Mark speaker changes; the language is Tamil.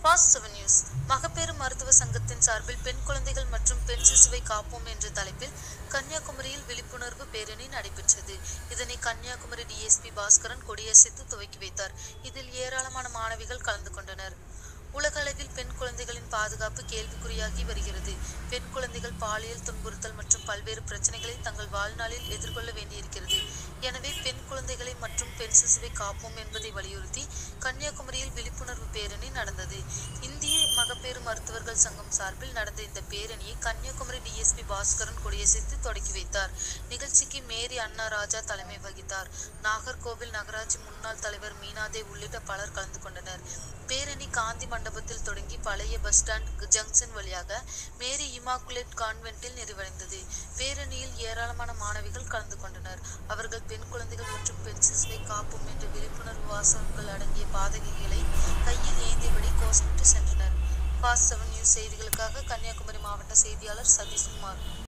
Speaker 1: ஃபாஸ்ட் செவன் நியூஸ் மகப்பேறு மருத்துவ சங்கத்தின் சார்பில் பெண் குழந்தைகள் மற்றும் பெண் சிசுவை காப்போம் என்ற தலைப்பில் கன்னியாகுமரியில் விழிப்புணர்வு பேரணி நடைபெற்றது இதனை கன்னியாகுமரி டிஎஸ்பி பாஸ்கரன் கொடியசைத்து துவக்கி வைத்தார் இதில் ஏராளமான மாணவிகள் கலந்து கொண்டனர் உலகளவில் பெண் குழந்தைகளின் பாதுகாப்பு கேள்விக்குறியாகி வருகிறது பெண் குழந்தைகள் பாலியல் துன்புறுத்தல் மற்றும் பல்வேறு பிரச்சனைகளை தங்கள் வாழ்நாளில் எதிர்கொள்ள வேண்டியிருக்கிறது எனவே பெண் குழந்தைகளை மற்றும் பெண் சிசுவை காப்போம் என்பதை வலியுறுத்தி கன்னியாகுமரியில் விழிப்புணர்வு பேரணி நடந்தது இந்திய மகப்பேறு மருத்துவர்கள் சங்கம் சார்பில் நடந்த இந்த பேரணியை கன்னியாகுமரி டிஎஸ்பி பாஸ்கரன் கொடியசைத்து தொடக்கி வைத்தார் நிகழ்ச்சிக்கு மேரி அண்ணா ராஜா தலைமை வகித்தார் நாகர்கோவில் நகராட்சி முன்னாள் தலைவர் மீனாதே உள்ளிட்ட பலர் கலந்து கொண்டனர் பேரணி காந்தி மண்டபத்தில் தொடங்கி பழைய பஸ் ஸ்டாண்ட் ஜங்ஷன் வழியாக மேரி இமாக்குலேட் கான்வென்ட்டில் நிறைவடைந்தது பேரணியில் ஏராளமான மாணவிகள் கலந்து கொண்டனர் அவர்கள் பெண் குழந்தைகள் மற்றும் பெண் சிசுவை காப்போம் என்ற விழிப்புணர்வு வாசகங்கள் அடங்கிய பாதகைகளை கையில் ஏந்தியபடி கோஷமிட்டு சென்றனர் ஃபாஸ்ட் செவன் நியூஸ் செய்திகளுக்காக கன்னியாகுமரி மாவட்ட செய்தியாளர் சதீஷ்குமார்